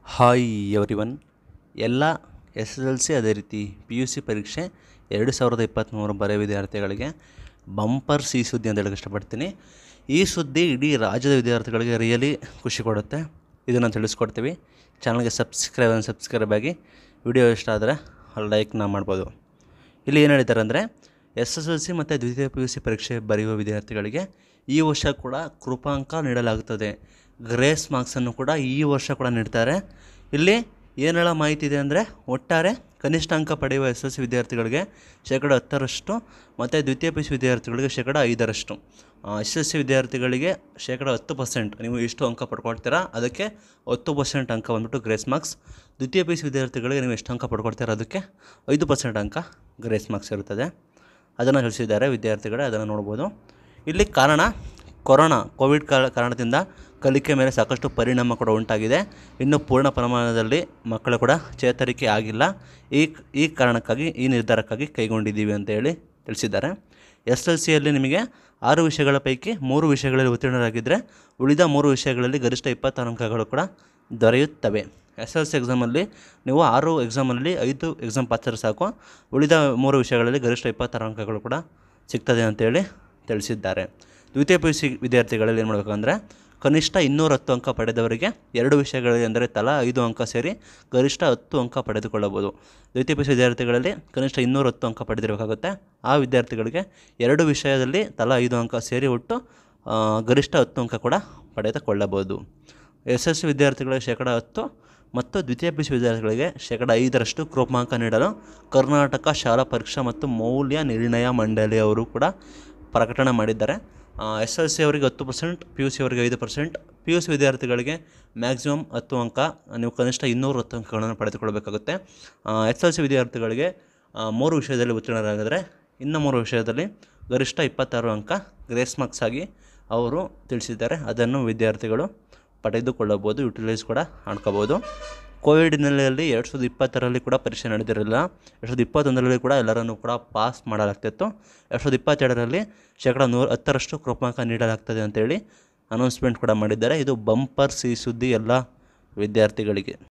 hi everyone ಎಲ್ಲ S S L C ಅದೇ ರೀತಿ ಪಿ ಯು ಸಿ ಪರೀಕ್ಷೆ ಎರಡು ಸಾವಿರದ ಇಪ್ಪತ್ತ್ಮೂರು ಬರೆಯೋ ವಿದ್ಯಾರ್ಥಿಗಳಿಗೆ ಬಂಪರ್ ಸಿಹಿ ಸುದ್ದಿ ಅಂತ ಹೇಳಕ್ಕೆ ಇಷ್ಟಪಡ್ತೀನಿ ಈ ಸುದ್ದಿ ಇಡೀ ರಾಜ್ಯದ ವಿದ್ಯಾರ್ಥಿಗಳಿಗೆ ರಿಯಲಿ ಖುಷಿ ಕೊಡುತ್ತೆ ಇದನ್ನು ತಿಳಿಸ್ಕೊಡ್ತೀವಿ ಚಾನಲ್ಗೆ ಸಬ್ಸ್ಕ್ರೈಬ್ ಸಬ್ಸ್ಕ್ರೈಬ್ ಆಗಿ ವಿಡಿಯೋ ಇಷ್ಟ ಆದರೆ ಲೈಕ್ನ ಮಾಡ್ಬೋದು ಇಲ್ಲಿ ಏನು ಹೇಳಿದ್ದಾರೆ ಅಂದರೆ ಎಸ್ ಎಸ್ ಎಲ್ ಸಿ ಮತ್ತು ದ್ವಿತೀಯ ಪಿ ಯು ಸಿ ಪರೀಕ್ಷೆ ಬರೆಯುವ ವಿದ್ಯಾರ್ಥಿಗಳಿಗೆ ಈ ವರ್ಷ ಕೂಡ ಕೃಪಾಂಕ ನೀಡಲಾಗುತ್ತದೆ ಗ್ರೇಸ್ ಮಾರ್ಕ್ಸನ್ನು ಕೂಡ ಈ ವರ್ಷ ಕೂಡ ನೀಡ್ತಾರೆ ಇಲ್ಲಿ ಏನೆಲ್ಲ ಮಾಹಿತಿ ಇದೆ ಅಂದರೆ ಒಟ್ಟಾರೆ ಕನಿಷ್ಠ ಅಂಕ ಪಡೆಯುವ ಎಸ್ ಎಲ್ ಸಿ ವಿದ್ಯಾರ್ಥಿಗಳಿಗೆ ಶೇಕಡ ಹತ್ತರಷ್ಟು ಮತ್ತು ದ್ವಿತೀಯ ಪಿ ಯು ಸಿ ವಿದ್ಯಾರ್ಥಿಗಳಿಗೆ ಶೇಕಡ ಐದರಷ್ಟು ಎಸ್ ಎಸ್ ಸಿ ವಿದ್ಯಾರ್ಥಿಗಳಿಗೆ ಶೇಕಡ ಹತ್ತು ಪರ್ಸೆಂಟ್ ನೀವು ಎಷ್ಟು ಅಂಕ ಪಡ್ಕೊಳ್ತೀರಾ ಅದಕ್ಕೆ ಹತ್ತು ಪರ್ಸೆಂಟ್ ಅಂಕ ಬಂದ್ಬಿಟ್ಟು ಗ್ರೇಸ್ ಮಾರ್ಕ್ಸ್ ದ್ವಿತೀಯ ಪಿ ಯು ಸಿ ವಿದ್ಯಾರ್ಥಿಗಳಿಗೆ ನೀವು ಎಷ್ಟು ಅಂಕ ಪಡ್ಕೊಳ್ತೀರಾ ಅದಕ್ಕೆ ಐದು ಪರ್ಸೆಂಟ್ ಅಂಕ ಗ್ರೇಸ್ ಮಾರ್ಕ್ಸ್ ಇರುತ್ತದೆ ಅದನ್ನು ತಿಳಿಸಿದ್ದಾರೆ ವಿದ್ಯಾರ್ಥಿಗಳೇ ಅದನ್ನು ನೋಡ್ಬೋದು ಇಲ್ಲಿ ಕಾರಣ ಕೊರೋನಾ ಕೋವಿಡ್ ಕಾಲ ಕಾರಣದಿಂದ ಕಲಿಕೆ ಮೇಲೆ ಸಾಕಷ್ಟು ಪರಿಣಾಮ ಕೂಡ ಉಂಟಾಗಿದೆ ಇನ್ನು ಪೂರ್ಣ ಪ್ರಮಾಣದಲ್ಲಿ ಮಕ್ಕಳು ಕೂಡ ಚೇತರಿಕೆ ಆಗಿಲ್ಲ ಈ ಈ ಕಾರಣಕ್ಕಾಗಿ ಈ ನಿರ್ಧಾರಕ್ಕಾಗಿ ಕೈಗೊಂಡಿದ್ದೀವಿ ಅಂತ ಹೇಳಿ ತಿಳಿಸಿದ್ದಾರೆ ಎಸ್ ಎಲ್ ಸಿಯಲ್ಲಿ ನಿಮಗೆ ಆರು ವಿಷಯಗಳ ಪೈಕಿ ಮೂರು ವಿಷಯಗಳಲ್ಲಿ ಉತ್ತೀರ್ಣರಾಗಿದ್ದರೆ ಉಳಿದ ಮೂರು ವಿಷಯಗಳಲ್ಲಿ ಗರಿಷ್ಠ ಇಪ್ಪತ್ತಾರು ಅಂಕಗಳು ಕೂಡ ದೊರೆಯುತ್ತವೆ ಎಸ್ ಎಲ್ ಸಿ ಎಕ್ಸಾಮಲ್ಲಿ ನೀವು ಆರು ಎಕ್ಸಾಮಲ್ಲಿ ಐದು ಎಕ್ಸಾಮ್ ಪಾಸ್ ಸಾಕು ಉಳಿದ ಮೂರು ವಿಷಯಗಳಲ್ಲಿ ಗರಿಷ್ಠ ಇಪ್ಪತ್ತಾರು ಅಂಕಗಳು ಕೂಡ ಸಿಗ್ತದೆ ಅಂತೇಳಿ ತಿಳಿಸಿದ್ದಾರೆ ದ್ವಿತೀಯ ಪಿ ಯು ಸಿ ವಿದ್ಯಾರ್ಥಿಗಳಲ್ಲಿ ಏನು ಮಾಡಬೇಕಂದ್ರೆ ಕನಿಷ್ಠ ಇನ್ನೂರ ಹತ್ತು ಅಂಕ ಪಡೆದವರಿಗೆ ಎರಡು ವಿಷಯಗಳಲ್ಲಿ ಅಂದರೆ ತಲಾ ಐದು ಅಂಕ ಸೇರಿ ಗರಿಷ್ಠ ಹತ್ತು ಅಂಕ ಪಡೆದುಕೊಳ್ಳಬಹುದು ದ್ವಿತೀಯ ಪಿ ಯು ಸಿ ವಿದ್ಯಾರ್ಥಿಗಳಲ್ಲಿ ಕನಿಷ್ಠ ಇನ್ನೂರ ಹತ್ತು ಅಂಕ ಪಡೆದಿರಬೇಕಾಗುತ್ತೆ ಆ ವಿದ್ಯಾರ್ಥಿಗಳಿಗೆ ಎರಡು ವಿಷಯದಲ್ಲಿ ತಲಾ ಐದು ಅಂಕ ಸೇರಿ ಒಟ್ಟು ಆ, ಗರಿಷ್ಠ ಹತ್ತು ಅಂಕ ಕೂಡ ಪಡೆದುಕೊಳ್ಳಬಹುದು ಎಸ್ ಎಸ್ ಸಿ ವಿದ್ಯಾರ್ಥಿಗಳಿಗೆ ಶೇಕಡ ಹತ್ತು ಮತ್ತು ದ್ವಿತೀಯ ಪಿ ಯು ಸಿ ವಿದ್ಯಾರ್ಥಿಗಳಿಗೆ ಶೇಕಡ ಐದರಷ್ಟು ಕ್ರೋಪಾಂಕ ನೀಡಲು ಕರ್ನಾಟಕ ಶಾಲಾ ಪರೀಕ್ಷಾ ಮತ್ತು ಮೌಲ್ಯ ನಿರ್ಣಯ ಮಂಡಳಿ ಅವರು ಕೂಡ ಪ್ರಕಟಣೆ ಮಾಡಿದ್ದಾರೆ ಎಸ್ ಎಲ್ ಸಿ ಅವರಿಗೆ ಹತ್ತು ಪರ್ಸೆಂಟ್ ಪಿ ಯು ಸಿ ಅವರಿಗೆ ಐದು ಪರ್ಸೆಂಟ್ ಪಿ ಯು ಸಿ ವಿದ್ಯಾರ್ಥಿಗಳಿಗೆ ಮ್ಯಾಕ್ಸಿಮಮ್ ಹತ್ತು ಅಂಕ ನೀವು ಕನಿಷ್ಠ ಇನ್ನೂರು ಹತ್ತು ಅಂಕಗಳನ್ನು ಪಡೆದುಕೊಳ್ಳಬೇಕಾಗುತ್ತೆ ಎಸ್ ಎಲ್ ಸಿ ವಿದ್ಯಾರ್ಥಿಗಳಿಗೆ ಆ, ಮೂರು ವಿಷಯದಲ್ಲಿ ಉತ್ತೀರ್ಣರಾಗಿದ್ದರೆ ಇನ್ನು ಮೂರು ವಿಷಯದಲ್ಲಿ ಗರಿಷ್ಠ ಇಪ್ಪತ್ತಾರು ಅಂಕ ಗ್ರೇಸ್ ಮಾರ್ಕ್ಸ್ ಆಗಿ ಅವರು ತಿಳಿಸಿದ್ದಾರೆ ಅದನ್ನು ವಿದ್ಯಾರ್ಥಿಗಳು ಪಡೆದುಕೊಳ್ಳಬಹುದು ಯುಟಿಲೈಸ್ ಕೂಡ ಮಾಡ್ಕೋಬೋದು ಕೋವಿಡ್ ಹಿನ್ನೆಲೆಯಲ್ಲಿ ಎರಡು ಸಾವಿರದ ಇಪ್ಪತ್ತರಲ್ಲಿ ಕೂಡ ಪರೀಕ್ಷೆ ನಡೆದಿರಲಿಲ್ಲ ಎರಡು ಸಾವಿರದ ಇಪ್ಪತ್ತೊಂದರಲ್ಲಿ ಕೂಡ ಎಲ್ಲರನ್ನೂ ಕೂಡ ಪಾಸ್ ಮಾಡಲಾಗ್ತಿತ್ತು ಎರಡು ಸಾವಿರದ ಇಪ್ಪತ್ತೆರಡರಲ್ಲಿ ಶೇಕಡ ನೂರ ಹತ್ತರಷ್ಟು ಕ್ರಮಾಂಕ ನೀಡಲಾಗ್ತದೆ ಅಂತೇಳಿ ಅನೌನ್ಸ್ಮೆಂಟ್ ಕೂಡ ಮಾಡಿದ್ದಾರೆ ಇದು ಬಂಪರ್ ಸಿಹಿ ಸುದ್ದಿ ಎಲ್ಲ ವಿದ್ಯಾರ್ಥಿಗಳಿಗೆ